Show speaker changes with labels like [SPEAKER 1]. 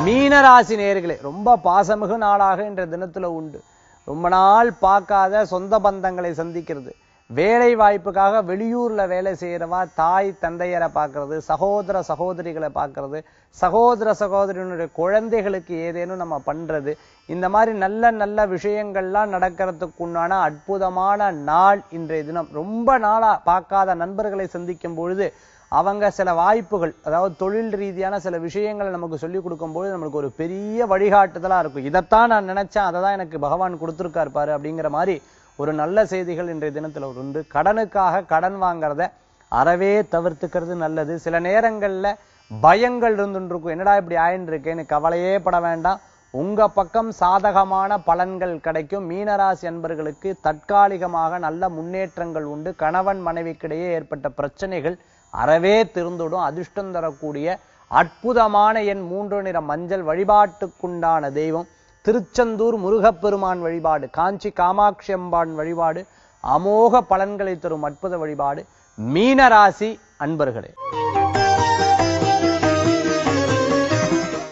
[SPEAKER 1] மீனராசி நேர்களே ரொம்ப பாசமிகு நாளாக இன்ற தினத்துல உண்டு ரொம்ப நாள் பார்க்காத சொந்த பந்தங்களை சந்திக்கிறது வேலை வாய்ப்புக்காக வெளியூர்ல வேலை செய்யறவா தாய் தந்தையரை பார்க்கிறது சகோதர சகோதரிகளை பார்க்கிறது சகோதர சகோதரியினுடைய குழந்தைகளுக்கு ஏதேனும் நம்ம பண்றது இந்த மாதிரி நல்ல நல்ல விஷயங்கள்லாம் நடக்கிறதுக்கு உண்டான அற்புதமான நாள் இன்றைய தினம் ரொம்ப நாளா பார்க்காத நண்பர்களை சந்திக்கும் பொழுது அவங்க சில வாய்ப்புகள் அதாவது தொழில் ரீதியான சில விஷயங்களை நமக்கு சொல்லி கொடுக்கும்போது நம்மளுக்கு ஒரு பெரிய வழிகாட்டுதலா இருக்கும் இதைத்தான் நான் நினைச்சேன் அதை தான் எனக்கு பகவான் கொடுத்துருக்காரு பாரு அப்படிங்கிற மாதிரி ஒரு நல்ல செய்திகள் இன்றைய தினத்துல உண்டு கடனுக்காக கடன் வாங்குறத அறவே தவிர்த்துக்கிறது நல்லது சில நேரங்கள்ல பயங்கள் இருந்துட்டு இருக்கும் என்னடா இப்படி ஆயின்னு இருக்கேன்னு கவலையே பட வேண்டாம் உங்க பக்கம் சாதகமான பலன்கள் கிடைக்கும் மீனராசி அன்பர்களுக்கு தற்காலிகமாக நல்ல முன்னேற்றங்கள் உண்டு கணவன் மனைவிக்கிடையே ஏற்பட்ட பிரச்சனைகள் அறவே திருந்துடும் அதிர்ஷ்டம் தரக்கூடிய அற்புதமான எண் மூன்று நிற மஞ்சள் வழிபாட்டுக்குண்டான தெய்வம் திருச்செந்தூர் முருகப்பெருமான் வழிபாடு காஞ்சி காமாட்சி அம்பான் வழிபாடு அமோக பலன்களை தரும் அற்புத வழிபாடு மீனராசி அன்பர்களே